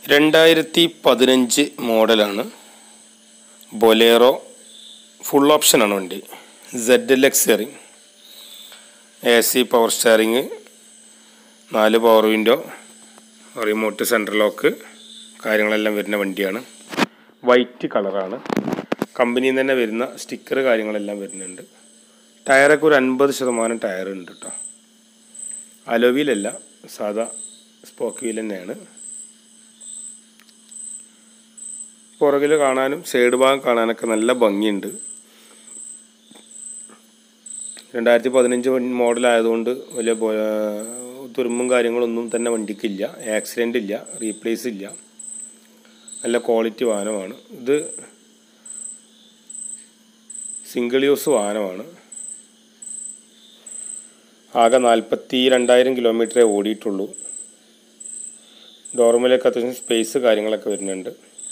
രണ്ടായിരത്തി പതിനഞ്ച് മോഡലാണ് ബൊലേറോ ഫുൾ ഓപ്ഷനാണ് വണ്ടി സെഡ് എൽ എക്സറി എ സി പവർ സ്റ്റാറിങ് നാല് power window remote central lock കാര്യങ്ങളെല്ലാം വരുന്ന വണ്ടിയാണ് വൈറ്റ് കളറാണ് കമ്പനിയിൽ നിന്ന് തന്നെ വരുന്ന സ്റ്റിക്കർ കാര്യങ്ങളെല്ലാം വരുന്നുണ്ട് ടയറൊക്കെ ഒരു അൻപത് ശതമാനം ടയർ ഉണ്ട് കേട്ടോ അലോവിയിലല്ല സാധാ സ്പോക്ക് വീൽ തന്നെയാണ് പുറകിൽ കാണാനും സൈഡ് ഭാഗം കാണാനൊക്കെ നല്ല ഭംഗിയുണ്ട് രണ്ടായിരത്തി പതിനഞ്ച് മോഡലായതുകൊണ്ട് വലിയ ബോ- തുരുമ്പും കാര്യങ്ങളൊന്നും തന്നെ വണ്ടിക്കില്ല ആക്സിഡൻ്റ് ഇല്ല റീപ്ലേസ് ഇല്ല നല്ല ക്വാളിറ്റി വാഹനമാണ് ഇത് സിംഗിൾ യൂസ് വാഹനമാണ് ആകെ നാൽപ്പത്തി രണ്ടായിരം കിലോമീറ്ററേ ഓടിയിട്ടുള്ളൂ ഡോർമിലേക്ക് അത്യാവശ്യം സ്പേസ് കാര്യങ്ങളൊക്കെ വരുന്നുണ്ട്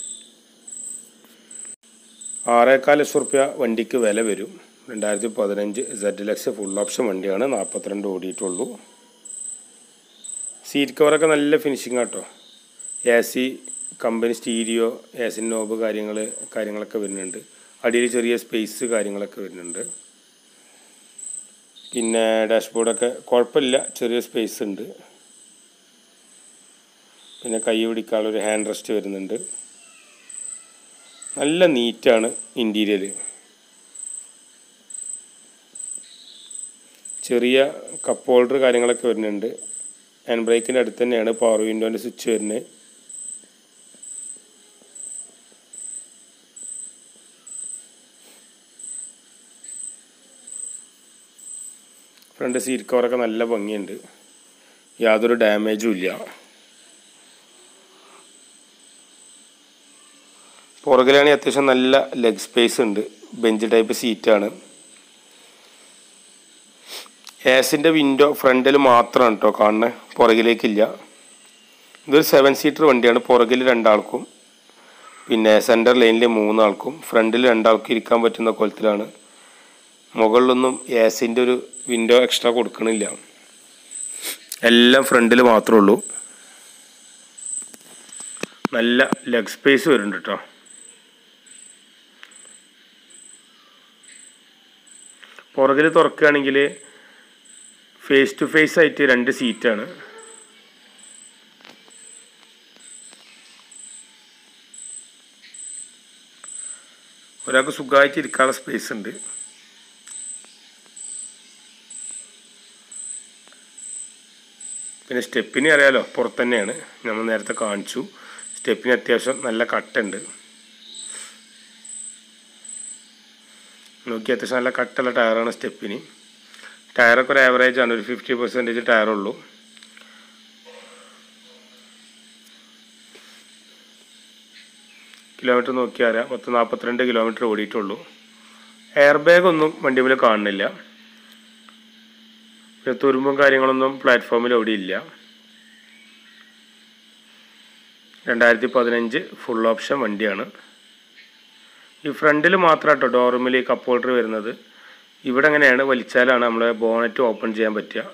ആറേക്കാൽ ലക്ഷം റുപ്യ വണ്ടിക്ക് വില വരും രണ്ടായിരത്തി പതിനഞ്ച് സെഡ് ലക്സ് ഫുൾ ഓപ്ഷൻ വണ്ടിയാണ് നാൽപ്പത്തിരണ്ട് ഓടിയിട്ടുള്ളൂ സീറ്റ് കവറൊക്കെ നല്ല ഫിനിഷിംഗ് ആട്ടോ A C company stereo A C knob കാര്യങ്ങൾ കാര്യങ്ങളൊക്കെ വരുന്നുണ്ട് അടിയിൽ ചെറിയ സ്പേസ് കാര്യങ്ങളൊക്കെ വരുന്നുണ്ട് പിന്നെ ഡാഷ്ബോർഡൊക്കെ കുഴപ്പമില്ല ചെറിയ സ്പേസ് ഉണ്ട് പിന്നെ കൈ പിടിക്കാനുള്ളൊരു ഹാൻഡ് റെസ്റ്റ് വരുന്നുണ്ട് നല്ല നീറ്റാണ് ഇൻറ്റീരിയൽ ചെറിയ കപ്പ് ഹോൾഡർ കാര്യങ്ങളൊക്കെ വരുന്നുണ്ട് ഹാൻഡ് ബ്രേക്കിൻ്റെ അടുത്ത് തന്നെയാണ് പവർ വിൻഡോൻ്റെ സ്വിച്ച് വരുന്നത് ഫ്രണ്ട് സീറ്റ് കവറൊക്കെ നല്ല ഭംഗിയുണ്ട് യാതൊരു ഡാമേജും ഇല്ല പുറകിലാണെങ്കിൽ അത്യാവശ്യം നല്ല ലെഗ് സ്പേസ് ഉണ്ട് ബെഞ്ച് ടൈപ്പ് സീറ്റാണ് ഏസിൻ്റെ വിൻഡോ ഫ്രണ്ടിൽ മാത്രമാണ് കേട്ടോ കാണുന്നത് പുറകിലേക്കില്ല ഇതൊരു സെവൻ സീറ്റർ വണ്ടിയാണ് പുറകിൽ രണ്ടാൾക്കും പിന്നെ സെൻറ്റർ ലൈനിൽ മൂന്നാൾക്കും ഫ്രണ്ടിൽ രണ്ടാൾക്കും ഇരിക്കാൻ പറ്റുന്ന കോലത്തിലാണ് മുകളിലൊന്നും ഏസിൻ്റെ ഒരു വിൻഡോ എക്സ്ട്രാ കൊടുക്കണില്ല എല്ലാം ഫ്രണ്ടിൽ മാത്രമേ ഉള്ളൂ നല്ല ലെഗ് സ്പേസ് വരുന്നുണ്ട് കേട്ടോ പുറകിൽ തുറക്കുകയാണെങ്കിൽ ഫേസ് ടു ഫേസ് ആയിട്ട് രണ്ട് സീറ്റാണ് ഒരാൾക്ക് സുഖമായിട്ട് ഇരിക്കാനുള്ള സ്പേസ് ഉണ്ട് പിന്നെ സ്റ്റെപ്പിന് അറിയാലോ പുറത്ത് തന്നെയാണ് നമ്മൾ നേരത്തെ കാണിച്ചു സ്റ്റെപ്പിന് അത്യാവശ്യം നല്ല കട്ടുണ്ട് നോക്കി അത്യാവശ്യം നല്ല കട്ടുള്ള ടയറാണ് സ്റ്റെപ്പിന് ടയറൊക്കെ ഒരു ആവറേജ് ആണ് ഒരു ഫിഫ്റ്റി പെർസെൻറ്റേജ് ടയറുള്ളൂ കിലോമീറ്റർ നോക്കിയാൽ അറിയാം പത്ത് നാൽപ്പത്തിരണ്ട് കിലോമീറ്റർ ഓടിയിട്ടുള്ളൂ എയർ ബാഗ് ഒന്നും വണ്ടിയിൽ കാണുന്നില്ല പിന്നെ തുരുമ്പും കാര്യങ്ങളൊന്നും പ്ലാറ്റ്ഫോമിൽ അവിടെ ഇല്ല രണ്ടായിരത്തി പതിനഞ്ച് ഫുൾ ഓപ്ഷൻ വണ്ടിയാണ് ഈ ഫ്രണ്ടിൽ മാത്രം കേട്ടോ ഡോറുമിൽ കപ്പ് ഹോൾഡർ വരുന്നത് ഇവിടെ എങ്ങനെയാണ് വലിച്ചാലാണ് നമ്മൾ ബോണറ്റ് ഓപ്പൺ ചെയ്യാൻ പറ്റുക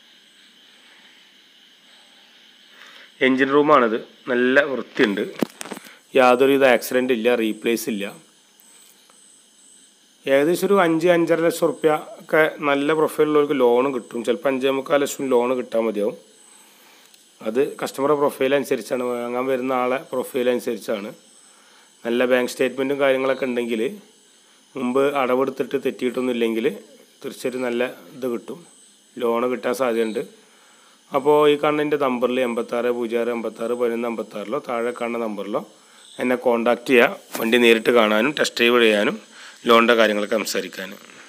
എൻജിൻ റൂമാണിത് നല്ല വൃത്തിയുണ്ട് യാതൊരുവിധ ആക്സിഡൻ്റ് ഇല്ല റീപ്ലേസ് ഇല്ല ഏകദേശം ഒരു അഞ്ച് അഞ്ചര ലക്ഷം റുപ്യ ഒക്കെ നല്ല പ്രൊഫൈലുള്ളവർക്ക് ലോൺ കിട്ടും ചിലപ്പോൾ അഞ്ചേ മുക്കാൽ ലക്ഷം ലോൺ കിട്ടാൻ മതിയാവും അത് കസ്റ്റമറുടെ പ്രൊഫൈൽ അനുസരിച്ചാണ് വാങ്ങാൻ വരുന്ന ആളെ പ്രൊഫൈൽ അനുസരിച്ചാണ് നല്ല ബാങ്ക് സ്റ്റേറ്റ്മെൻറ്റും കാര്യങ്ങളൊക്കെ ഉണ്ടെങ്കിൽ മുമ്പ് അടവെടുത്തിട്ട് തെറ്റിയിട്ടൊന്നും ഇല്ലെങ്കിൽ തീർച്ചയായിട്ടും നല്ല ഇത് കിട്ടും ലോണ് കിട്ടാൻ സാധ്യതയുണ്ട് അപ്പോൾ ഈ കാണുന്നതിൻ്റെ നമ്പറിൽ എൺപത്താറ് പൂജ്യം ആറ് എൺപത്താറ് പതിനൊന്ന് അമ്പത്താറിലോ താഴെ കാണുന്ന നമ്പറിലോ എന്നെ കോൺടാക്റ്റ് ചെയ്യുക വണ്ടി നേരിട്ട് കാണാനും ടെസ്റ്റ് ഡ്രൈവ് ചെയ്യാനും ലോണിൻ്റെ കാര്യങ്ങളൊക്കെ സംസാരിക്കാനും